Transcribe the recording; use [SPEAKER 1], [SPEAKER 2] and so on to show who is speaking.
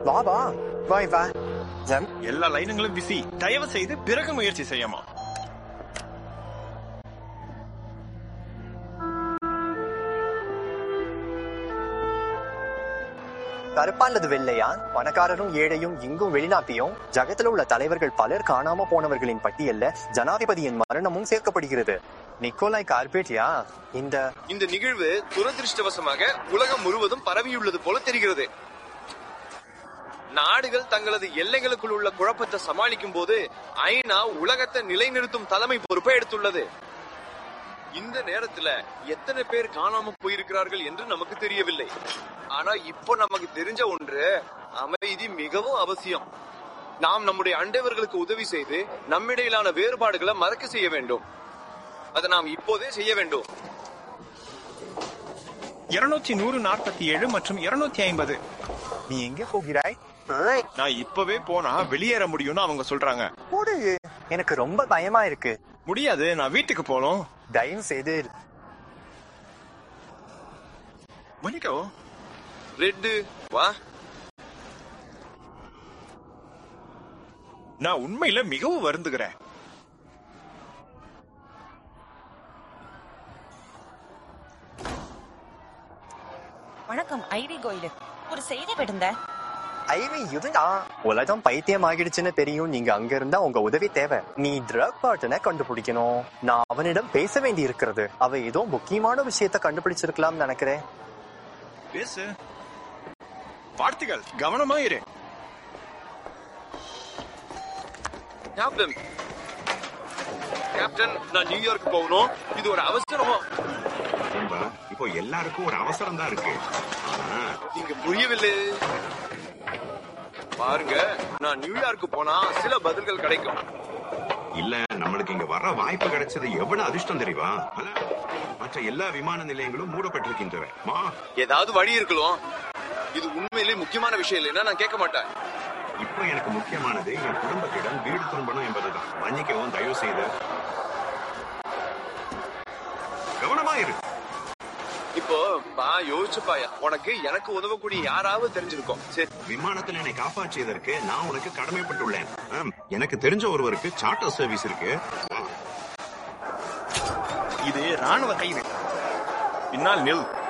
[SPEAKER 1] வா வா வாய் வா ஜம்
[SPEAKER 2] எல்லா லைனுங்களும் பிஸி தயவு செய்து பிறகு முயற்சி செய்யமா
[SPEAKER 1] கருப்பானது வெள்ளையா பணக்காரரும் ஏழையும் இங்கும் வெளிநாட்டியும் ஜகத்துல உள்ள தலைவர்கள் பலர் காணாம போனவர்களின் பட்டியல்ல ஜனாதிபதியின் மரணமும் சேர்க்கப்படுகிறது நிக்கோலாய் கார்பேட்டியா இந்த
[SPEAKER 3] இந்த நிகழ்வு துரதிருஷ்டவசமாக உலகம் முழுவதும் பரவியுள்ளது போல தெரிகிறது நாடுகள் தங்களது எல்லைகளுக்குள் உள்ள குழப்பத்தை சமாளிக்கும் போது ஐநா உலகத்தை நிலைநிறுத்தும் தலைமை பொறுப்பை எடுத்துள்ளது இந்த நேரத்துல எத்தனை பேர் காணாம போயிருக்கிறார்கள் என்று நமக்கு தெரியவில்லை ஆனா இப்போ நமக்கு தெரிஞ்ச ஒன்று அமைதி மிகவும் அவசியம் நாம் நம்முடைய அண்டைவர்களுக்கு உதவி செய்து நம்மிடையிலான வேறுபாடுகளை மறக்க செய்ய வேண்டும் அதை நாம் இப்போதே செய்ய வேண்டும்
[SPEAKER 2] இருநூத்தி நூறு நாற்பத்தி ஏழு மற்றும் இருநூத்தி ஐம்பது
[SPEAKER 1] நீ எங்க போகிறாய்
[SPEAKER 2] நான் இப்பவே போனா வெளியேற முடியும்னு அவங்க சொல்றாங்க
[SPEAKER 1] போடு எனக்கு ரொம்ப பயமா இருக்கு
[SPEAKER 2] முடியாது நான் வீட்டுக்கு போகணும்
[SPEAKER 1] தயவு செய்து
[SPEAKER 2] மணிக்கோ
[SPEAKER 3] ரெட்டு வா
[SPEAKER 2] நான் உண்மையில மிகவும் வருந்துகிறேன்
[SPEAKER 4] வணக்கம் ஐடி கோயிலு ஒரு செய்தி விடுந்த
[SPEAKER 1] ஐவி இருந்தா உலகம் பைத்தியம் ஆகிடுச்சுன்னு தெரியும் நீங்க அங்க இருந்தா உங்க உதவி தேவை நீ ட்ரக் பார்ட்டனை கண்டுபிடிக்கணும் நான் அவனிடம் பேச வேண்டி இருக்கிறது அவ ஏதோ முக்கியமான விஷயத்த கண்டுபிடிச்சிருக்கலாம்னு நினைக்கிறேன்
[SPEAKER 2] பேசு வார்த்தைகள் கவனமா இரு
[SPEAKER 3] கேப்டன் கேப்டன் நான் நியூயார்க் போகணும் இது ஒரு அவசரமா
[SPEAKER 5] நண்பா, இப்போ எல்லாருக்கும் ஒரு அவசரம் தான் இருக்கு ஆனா,
[SPEAKER 3] நீங்க புரியவில்லை பாருங்க நான் நியூயார்க் போனா சில பதில்கள் கிடைக்கும்
[SPEAKER 5] இல்ல நம்மளுக்கு இங்க வர வாய்ப்பு கிடைச்சது எவ்வளவு அதிர்ஷ்டம் தெரியுமா ஆனா, மற்ற எல்லா விமான நிலையங்களும் மூடப்பட்டிருக்கின்றன மா
[SPEAKER 3] ஏதாவது வழி இருக்கலாம் இது உண்மையிலே முக்கியமான விஷயம் இல்லைன்னா நான் கேட்க மாட்டேன்
[SPEAKER 5] இப்போ எனக்கு முக்கியமானது என் குடும்பத்திடம் வீடு திரும்பணும் என்பதுதான் மன்னிக்கவும் தயவு செய்து கவனமா இரு
[SPEAKER 3] இப்போ பா யோசிச்சு பாயா உனக்கு எனக்கு உதவக்கூடிய யாராவது தெரிஞ்சிருக்கும் சரி
[SPEAKER 5] விமானத்தில் என்னை காப்பாற்றியதற்கு நான் உனக்கு கடமைப்பட்டுள்ளேன் ஆம், எனக்கு தெரிஞ்ச ஒருவருக்கு சார்ட்டர் சர்வீஸ் இருக்கு வா.
[SPEAKER 2] இது ராணுவ கைது பின்னால் நில்